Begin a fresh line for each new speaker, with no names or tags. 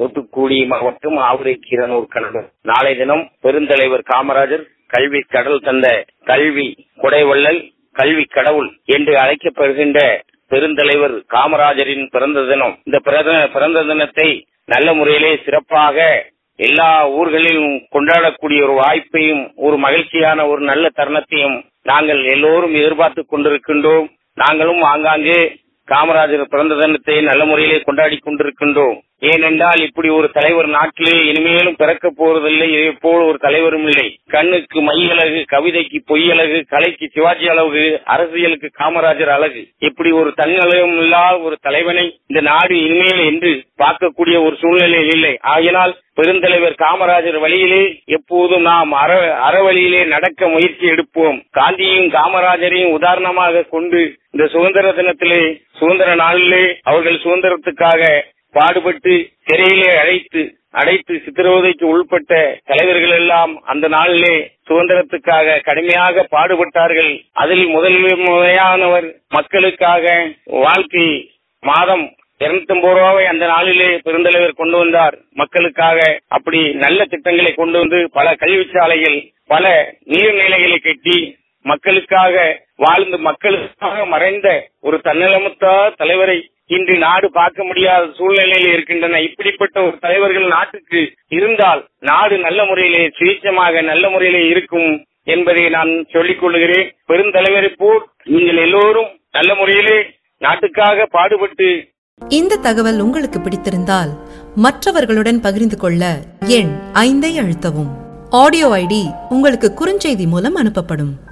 தூத்துக்குடி மாவட்டம் ஆவுரை கீரனூர் கணவர் நாளை தினம் பெருந்தலைவர் காமராஜர் கல்வி கடல் தந்த கல்வி கொடைவள்ளல் கல்வி கடவுள் என்று அழைக்கப்படுகின்ற பெருந்தலைவர் காமராஜரின் பிறந்த தினம் இந்த பிறந்த- பிறந்த தினத்தை நல்ல முறையிலே சிறப்பாக எல்லா ஊர்களிலும் கொண்டாடக்கூடிய ஒரு வாய்ப்பையும் ஒரு மகிழ்ச்சியான ஒரு நல்ல தருணத்தையும் நாங்கள் எல்லோரும் எதிர்பார்த்து கொண்டிருக்கின்றோம் நாங்களும் ஆங்காங்கே காமராஜர் பிறந்த தினத்தை நல்ல முறையிலே கொண்டாடி கொண்டிருக்கின்றோம் ஏனென்றால் இப்படி ஒரு தலைவர் நாட்டிலே இனிமேலும் பிறக்க போவதில்லை இதே போல் ஒரு தலைவரும் இல்லை கண்ணுக்கு மையழகு கவிதைக்கு பொய்யழகு கலைக்கு சிவாஜி அழகு அரசியலுக்கு காமராஜர் அழகு இப்படி ஒரு தன்னலகம் இல்லாத ஒரு தலைவனை இந்த நாடு இனிமேல் என்று பார்க்கக்கூடிய ஒரு சூழ்நிலை இல்லை ஆகினால் பெருந்தலைவர் காமராஜர் வழியிலே எப்போதும் நாம் அற அறவழியிலே நடக்க முயற்சி எடுப்போம் காந்தியும் காமராஜரையும் உதாரணமாக கொண்டு இந்த சுதந்திர தினத்திலே சுதந்திர நாளிலே அவர்கள் சுதந்திரத்துக்காக பாடுபட்டு சிறையிலே அழைத்து அடைத்து சித்திரவதைக்கு உள்பட்ட தலைவர்கள் எல்லாம் அந்த நாளிலே சுதந்திரத்துக்காக கடுமையாக பாடுபட்டார்கள் அதில் முதன்மையானவர் மக்களுக்காக வாழ்க்கை மாதம் இருநூத்தி ஐம்பது ரூபாவை அந்த நாளிலே பெருந்தலைவர் கொண்டு வந்தார் மக்களுக்காக அப்படி நல்ல திட்டங்களை கொண்டு வந்து பல கல்விச்சாலைகள் பல நீர்நிலைகளை கட்டி மக்களுக்காக வாழ்ந்து மக்களுக்காக மறைந்த ஒரு தன்னலமத்தா தலைவரை இன்று நாடு பார்க்க முடியாத சூழ்நிலையில் இருக்கின்றன இப்படிப்பட்ட ஒரு தலைவர்கள் நாட்டுக்கு இருந்தால் நாடு நல்ல முறையிலே சுயேட்சமாக நல்ல முறையிலே இருக்கும் என்பதை நான் சொல்லிக் கொள்கிறேன் பெருந்தலைவரை போல் நீங்கள் எல்லோரும் நல்ல முறையிலே நாட்டுக்காக பாடுபட்டு
இந்த தகவல் உங்களுக்கு பிடித்திருந்தால் மற்றவர்களுடன் பகிர்ந்து கொள்ள எண் ஐந்தை அழுத்தவும் ஆடியோ ஐடி உங்களுக்கு குறுஞ்செய்தி மூலம் அனுப்பப்படும்